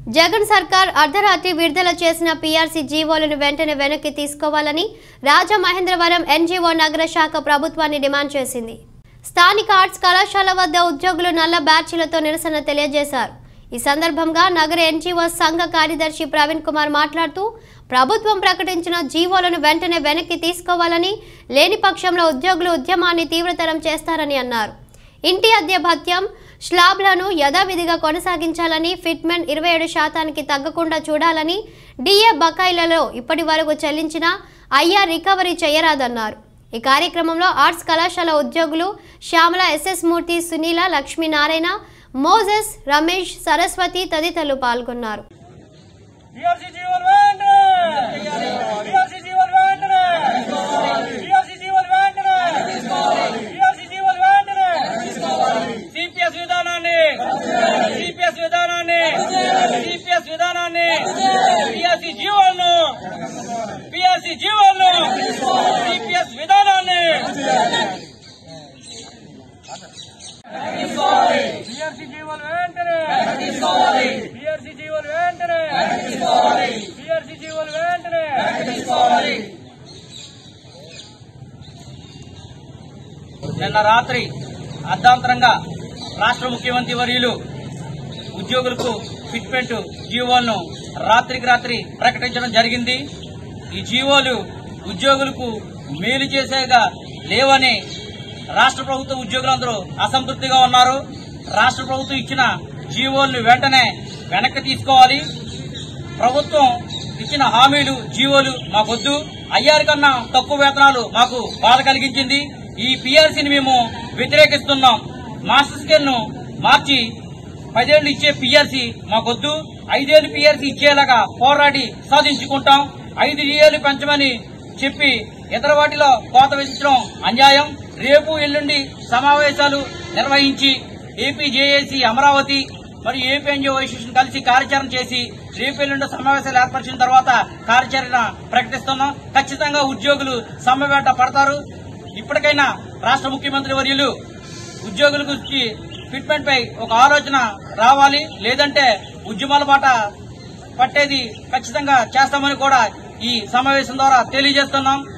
జగన్ సర్కార్ అర్ధరాత్రి విడుదల చేసిన పీఆర్సీ జీవోలను వెంటనే వెనక్కి తీసుకోవాలని రాజమహేంద్రవరం ఎన్జీఓ నగర శాఖ ప్రభుత్వాన్ని డిమాండ్ చేసింది స్థానిక ఆర్ట్స్ కళాశాల వద్ద ఉద్యోగులు నల్ల బ్యాచ్లతో నిరసన తెలియజేశారు ఈ సందర్భంగా నగర ఎన్జీఓ సంఘ కార్యదర్శి ప్రవీణ్ కుమార్ మాట్లాడుతూ ప్రభుత్వం ప్రకటించిన జీవోలను వెంటనే వెనక్కి తీసుకోవాలని లేని పక్షంలో ఉద్యోగులు ఉద్యమాన్ని తీవ్రతరం చేస్తారని అన్నారు ఇంటి అద్దె భత్యం స్లాబ్లను యథావిధిగా కొనసాగించాలని ఫిట్మెంట్ ఇరవై ఏడు శాతానికి తగ్గకుండా చూడాలని డిఏ బకాయిలలో ఇప్పటి వరకు చెల్లించిన ఐఆర్ రికవరీ చేయరాదన్నారు ఈ కార్యక్రమంలో ఆర్ట్స్ కళాశాల ఉద్యోగులు శ్యామల ఎస్ఎస్ మూర్తి సునీల లక్ష్మీనారాయణ మోజెస్ రమేష్ సరస్వతి తదితరులు పాల్గొన్నారు పిఆర్సీ జీవన్ వెంటనే పిఆర్సీ జీవన్ వెంటనే పిఆర్సీ జీవన్ వెంటనే పిఆర్సీ జీవన్ వెంటనే సిపిఎస్ విధానాన్ని సిపిఎస్ విధానాన్ని సిపిఎస్ విధానాన్ని పిఆర్సీ జీవోలను పిఆర్సీ జీవోలను సిపిఎస్ విధానాన్ని పిఆర్సీ జీవన్ వెంటనే పిఆర్సీ జీవన్ వెంటనే పిఆర్సీ జీవన్ వెంటనే నిన్న రాత్రి అర్ధాంతరంగా రాష్ట్ర ముఖ్యమంత్రి వర్యులు ఉద్యోగులకు ఫిట్మెంట్ జీవోలను రాత్రికి రాత్రి ప్రకటించడం జరిగింది ఈ జీవోలు ఉద్యోగులకు మేలు చేసేగా లేవని రాష్ట్ర ప్రభుత్వ ఉద్యోగులందరూ అసంతృప్తిగా ఉన్నారు రాష్ట్ర ప్రభుత్వం ఇచ్చిన జీవోలను వెంటనే వెనక్కి తీసుకోవాలి ప్రభుత్వం ఇచ్చిన హామీలు జీవోలు మాకొద్దు అయ్యారు కన్నా తక్కువ వేతనాలు మాకు బాధ కలిగించింది ఈ పీఆర్సీని మేము వ్యతిరేకిస్తున్నాం మాస్టర్ స్కేల్ ను మార్చి పదేళ్లు ఇచ్చే పీఆర్సీ మాకొద్దు ఐదేళ్లు పీఆర్సీ ఇచ్చేలాగా పోరాడి సాధించుకుంటాం ఐదు ఏళ్లు పెంచమని చెప్పి ఇతర వాటిలో కోత విధించడం అన్యాయం రేపు ఎల్లుండి సమావేశాలు నిర్వహించి ఏపీ జేఏసీ అమరావతి మరియు ఏపీ ఎన్జిఓ అసోసియేషన్ కలిసి కార్యాచరణ చేసి రేపు ఎల్లుండి సమావేశాలు ఏర్పరిచిన తర్వాత కార్యాచరణ ప్రకటిస్తున్నాం ఖచ్చితంగా ఉద్యోగులు సమ్మెవేట పడతారు ఇప్పటికైనా రాష్ట్ర ముఖ్యమంత్రి వర్యులు ఉద్యోగుల గురించి ఫిట్మెంట్ పై ఒక ఆలోచన రావాలి లేదంటే ఉద్యమాల బాట పట్టేది ఖచ్చితంగా చేస్తామని కూడా ఈ సమావేశం ద్వారా తెలియజేస్తున్నాం